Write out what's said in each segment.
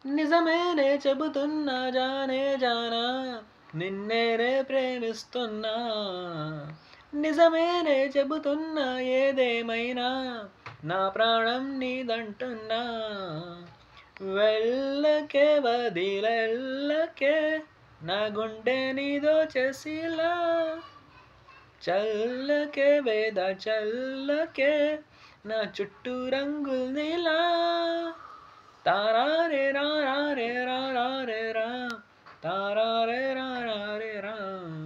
నిజమేనే చెబుతున్నా జానే జానా నిన్నేనే ప్రేమిస్తున్నా నిజమేనే చెబుతున్నా ఏదేమైనా నా ప్రాణం నీదంటున్నా వెళ్ళకే వదిలెళ్ళకే నా గుండె నీదో చేసిలా చల్లకే వేద చల్లకే నా చుట్టూ రంగులు నీలా తారారే రారే రారే రా తారారే రారే రా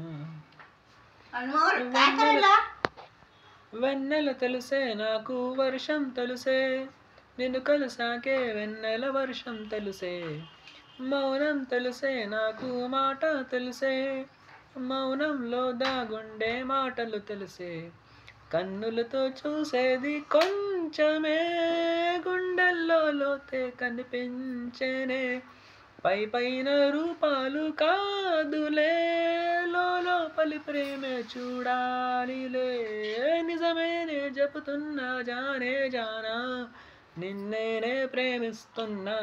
अनमोल काय करायला వెన్నెల తెలుసే నాకు వర్షం తెలుసే నిన్ను కలిసాకే వెన్నెల వర్షం తెలుసే మౌనం తెలుసే నాకు మాట తెలుసే మౌనంలో దాగుండే మాటలు తెలుసే కన్నులతో చూసేది కొంచెమే గుండెల్లో లోతే కనిపించేనే పై పైన రూపాలు కాదులే లోపలి ప్రేమే చూడాలిలే నిజమేనే చెబుతున్నా జానే జానా నిన్నేనే ప్రేమిస్తున్నా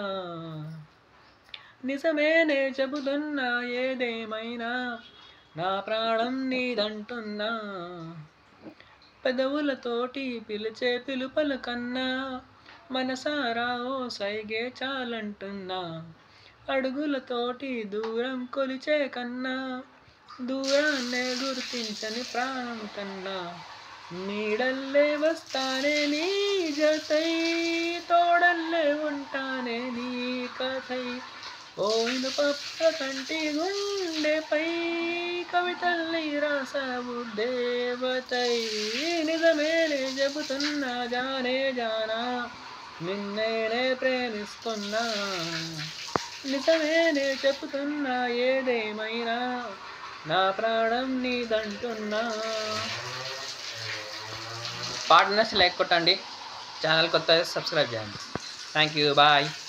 నిజమేనే చెబుతున్నా ఏదేమైనా నా ప్రాణం నీదంటున్నా పెదవులతోటి పిలిచే పిలుపల కన్నా మనసారా ఓ సైగే చాలంటున్నా అడుగులతోటి దూరం కొలిచే కన్నా దూరాన్నే గుర్తించని ప్రాణం కన్నా నీడల్లే వస్తానే నీ జతై తోడల్లే ఉంటానే నీ కథై ఓయిన పప్ప కంటి గుండెపై కవితల్ని రాసావు దేవతై నిజమేనే చెబుతున్నా జానే జానా నిన్నేనే ప్రేమిస్తున్నా నిజమేనే చెబుతున్నా ఏదేమైనా నా ప్రాణం నీదంటున్నా పాట నచ్చి లైక్ కొట్టండి ఛానల్ కొత్త సబ్స్క్రైబ్ చేయండి థ్యాంక్ యూ బాయ్